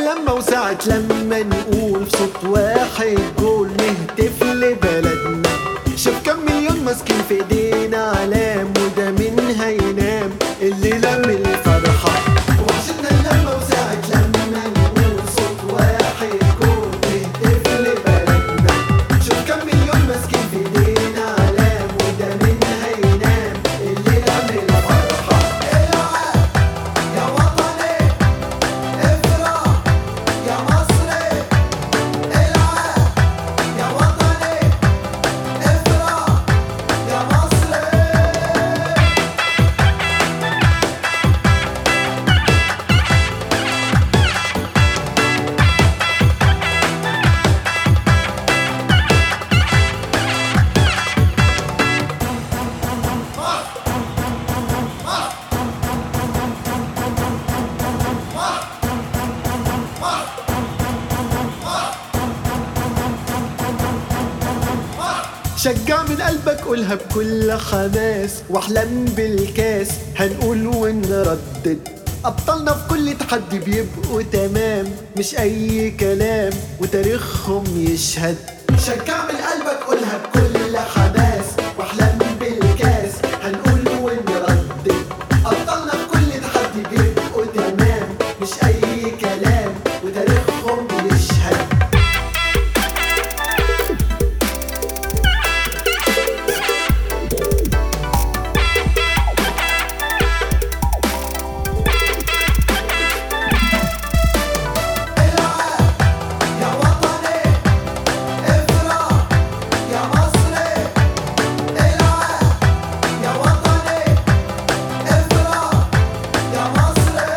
اللمة وساعة لما نقول صوت واحد جول نهتف لبلدنا شوف كم مليون ماسكين في ايدينا علام وده مين هينام الليلة من الفرحة وحشتنا اللمة وساعة لما نقول صوت واحد جول نهتف لبلدنا شوف كم مليون ماسكين في ايدينا علام وده مين هينام الليلة من الفرحة العب يا وطني افرح يا مصري العب يا وطني افرح يا مصري شجع من قلبك قولها بكل حماس واحلم بالكاس هنقول ونردد أبطالنا في كل تحدي بيبقوا تمام مش أي كلام وتاريخهم يشهد شجع من قلبك قولها بكل حماس واحلم بالكاس هنقول ونردد أبطالنا في كل تحدي بيبقوا تمام مش أي كلام وتاريخهم يشهد العب يا وطني افرح يا مصري العب يا وطني افرح يا مصري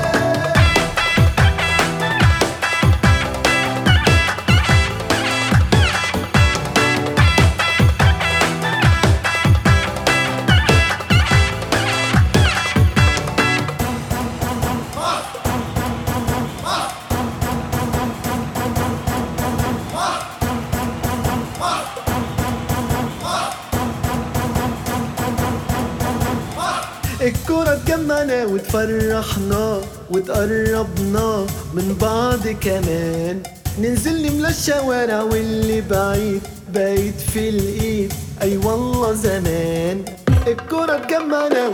الكرة تجمعنا وتفرحنا وتقربنا من بعض كمان ننزل نملى الشوارع واللي بعيد بايت في الايد اي والله زمان الكرة تجمعنا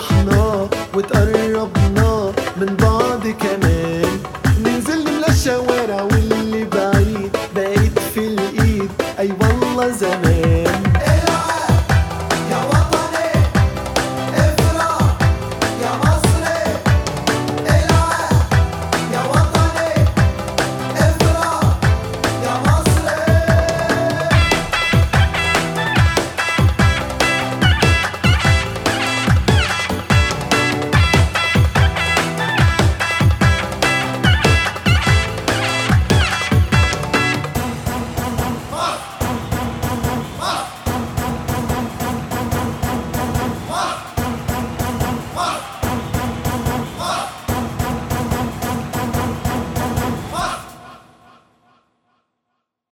وتفرحنا وتقربنا من بعض كمان ننزل نملى الشوارع